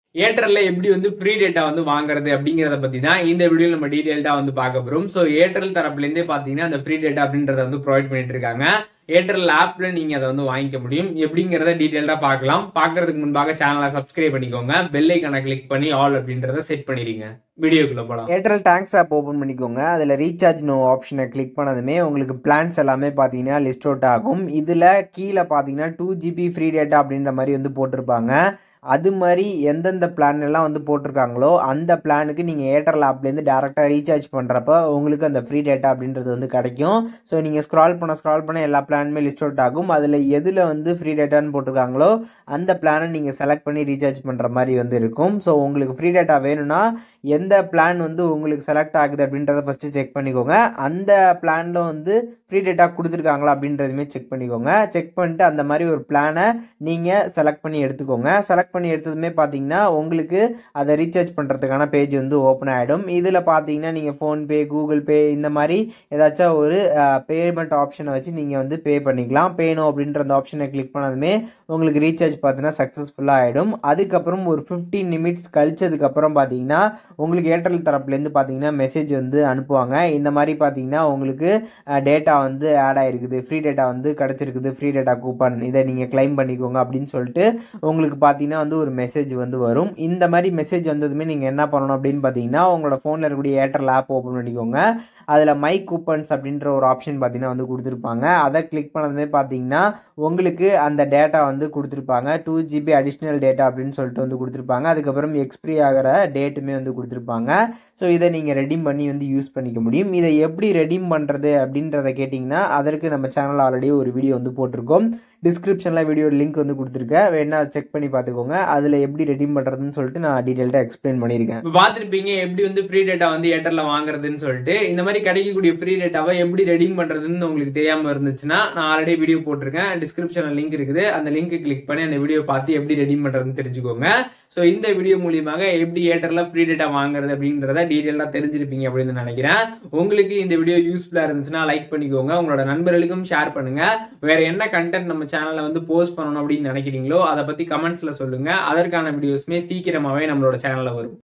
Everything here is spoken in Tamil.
ஏர்டெல்ல எப்படி வந்து ஃப்ரீ டேட்டா வந்து வாங்குறது அப்படிங்கறத பத்தி தான் இந்த வீடியோல நம்ம டீடைல்டா வந்து பார்க்க போறோம் ஸோ ஏர்டெல் தரப்புல இருந்தே பாத்தீங்கன்னா அந்த ஃப்ரீ டேட்டா அப்படின்றத வந்து ப்ரொவைட் பண்ணிட்டு இருக்காங்க ஏர்டெல் ஆப்ல நீங்க அதை வந்து வாங்கிக்க முடியும் எப்படிங்கறத டீடைல்டா பார்க்கலாம் பார்க்கறதுக்கு முன்பாக சேனலை சப்ஸ்கிரைப் பண்ணிக்கோங்க பெல் ஐக்கனை கிளிக் பண்ணி ஆல் அப்படின்றத செட் பண்ணிடுங்க வீடியோக்குள்ள போலாம் ஏர்டெல் தேங்க்ஸ் ஆப் ஓப்பன் பண்ணிக்கோங்க அதில் ரீசார்ஜ் நோ ஆப்ஷனை கிளிக் பண்ணதுமே உங்களுக்கு பிளான்ஸ் எல்லாமே பார்த்தீங்கன்னா லிஸ்ட் அவுட் ஆகும் இதில் கீழே பார்த்தீங்கன்னா டூ ஜிபி ஃப்ரீ டேட்டா அப்படின்ற மாதிரி வந்து போட்டிருப்பாங்க அது மாதிரி எந்தெந்த பிளான் எல்லாம் வந்து போட்டிருக்காங்களோ அந்த பிளானுக்கு நீங்கள் ஏர்டெல் ஆப்லேருந்து டேரெக்டாக ரீசார்ஜ் பண்ணுறப்ப உங்களுக்கு அந்த ஃப்ரீ டேட்டா அப்படின்றது வந்து கிடைக்கும் ஸோ நீங்கள் ஸ்க்ரால் பண்ண ஸ்க்ரால் பண்ண எல்லா பிளானுமே லிஸ்ட் அவுட் ஆகும் அதில் எதில் வந்து ஃப்ரீ டேட்டான்னு போட்டிருக்காங்களோ அந்த பிளானை நீங்கள் செலக்ட் பண்ணி ரீசார்ஜ் பண்ணுற மாதிரி வந்து இருக்கும் ஸோ உங்களுக்கு ஃப்ரீ டேட்டா வேணும்னா எந்த பிளான் வந்து உங்களுக்கு செலக்ட் ஆகுது அப்படின்றத ஃபஸ்ட்டு செக் பண்ணிக்கோங்க அந்த பிளானில் வந்து ஃப்ரீ டேட்டா கொடுத்துருக்காங்களா அப்படின்றதுமே செக் பண்ணிக்கோங்க செக் பண்ணிட்டு அந்த மாதிரி ஒரு பிளானை நீங்கள் செலக்ட் பண்ணி எடுத்துக்கோங்க செலக்ட் பண்ணி எடுத்ததுமே பார்த்தீங்கன்னா உங்களுக்கு அதை ரீசார்ஜ் பண்ணுறதுக்கான பேஜ் வந்து ஓப்பன் ஆகிடும் இதில் பார்த்தீங்கன்னா நீங்கள் ஃபோன்பே கூகுள் பே இந்த மாதிரி ஏதாச்சும் ஒரு பேமெண்ட் ஆப்ஷனை வச்சு நீங்கள் வந்து பே பண்ணிக்கலாம் பேணும் அப்படின்ற அந்த ஆப்ஷனை கிளிக் பண்ணதுமே உங்களுக்கு ரீசார்ஜ் பார்த்தீங்கன்னா சக்ஸஸ்ஃபுல்லாக ஆகிடும் அதுக்கப்புறம் ஒரு ஃபிஃப்டீன் நிமிட்ஸ் கழிச்சதுக்கப்புறம் பார்த்தீங்கன்னா உங்களுக்கு ஏர்டெல் தரப்புலேருந்து பார்த்தீங்கன்னா மெசேஜ் வந்து அனுப்புவாங்க இந்த மாதிரி பார்த்தீங்கன்னா உங்களுக்கு டேட்டா வந்து ஆட் ஆகிருக்குது ஃப்ரீ டேட்டா வந்து கிடச்சிருக்குது ஃப்ரீ டேட்டா கூப்பன் இதை நீங்கள் கிளைம் பண்ணிக்கோங்க அப்படின்னு சொல்லிட்டு உங்களுக்கு பார்த்தீங்கன்னா வந்து ஒரு மெசேஜ் வந்து வரும் இந்த மாதிரி மெசேஜ் வந்ததுமே நீங்கள் என்ன பண்ணணும் அப்படின்னு பார்த்தீங்கன்னா உங்களோட ஃபோனில் இருக்கக்கூடிய ஏர்டெல் ஆப் ஓப்பன் பண்ணிக்கோங்க அதில் மை கூப்பன்ஸ் அப்படின்ற ஒரு ஆப்ஷன் பார்த்தீங்கன்னா வந்து கொடுத்துருப்பாங்க அதை கிளிக் பண்ணதுமே பார்த்தீங்கன்னா உங்களுக்கு அந்த டேட்டா வந்து கொடுத்துருப்பாங்க டூ ஜிபி அடிஷ்னல் டேட்டா அப்படின்னு சொல்லிட்டு வந்து கொடுத்துருப்பாங்க அதுக்கப்புறம் எக்ஸ்பிரி ஆகிற டேட்டுமே வந்து கொடுத்துருப்பாங்க ஸோ இதை நீங்கள் ரெடீம் பண்ணி வந்து யூஸ் பண்ணிக்க முடியும் இதை எப்படி ரெடீம் பண்ணுறது அப்படின்றத கேட்டிங்கன்னா அதற்கு நம்ம சேனல் ஆல்ரெடி ஒரு வீடியோ வந்து போட்டிருக்கோம் டிஸ்கிரிப்ஷனில் வீடியோ லிங்க் வந்து கொடுத்துருக்கேன் வேணா செக் பண்ணி பார்த்துக்கோங்க அதில் எப்படி ரெடீம் பண்ணுறதுன்னு சொல்லிட்டு நான் டீட்டெயில்டாக எக்ஸ்பிளைன் பண்ணியிருக்கேன் இப்போ பார்த்துருப்பீங்க எப்படி வந்து ஃப்ரீ டேட்டா வந்து ஏர்டெல்ல வாங்குறதுன்னு சொல்லிட்டு இந்த மாதிரி கிடைக்கக்கூடிய ஃப்ரீ டேட்டாவை எப்படி ரெடீம் பண்றதுன்னு உங்களுக்கு தெரியாம இருந்துச்சுன்னா நான் ஆல்ரெடி வீடியோ போட்டிருக்கேன் டிஸ்கிரிப்ஷன்ல லிங்க் இருக்குது அந்த லிங்க் கிளிக் பண்ணி அந்த வீடியோ பார்த்து எப்படி ரெடீம் பண்றதுன்னு தெரிஞ்சுக்கோங்க ஸோ இந்த வீடியோ மூலியமாக எப்படி ஏர்டெல்ல ஃப்ரீ டேட்டா வாங்குறது அப்படின்றத டீட்டெயிலாக தெரிஞ்சிருப்பீங்க அப்படின்னு நினைக்கிறேன் உங்களுக்கு இந்த வீடியோ யூஸ்ஃபுல்லா இருந்துச்சுன்னா லைக் பண்ணிக்கோங்க உங்களோட நண்பர்களுக்கும் ஷேர் பண்ணுங்க வேற என்ன கண்டென்ட் நம்ம சேனல்ல வந்து போஸ்ட் பண்ணணும் அப்படின்னு நினைக்கிறீங்களோ அதை பத்தி கமெண்ட்ஸ்ல சொல்லுங்க அதற்கான வீடியோஸ்மே சீக்கிரமாவே நம்மளோட சேனல்ல வரும்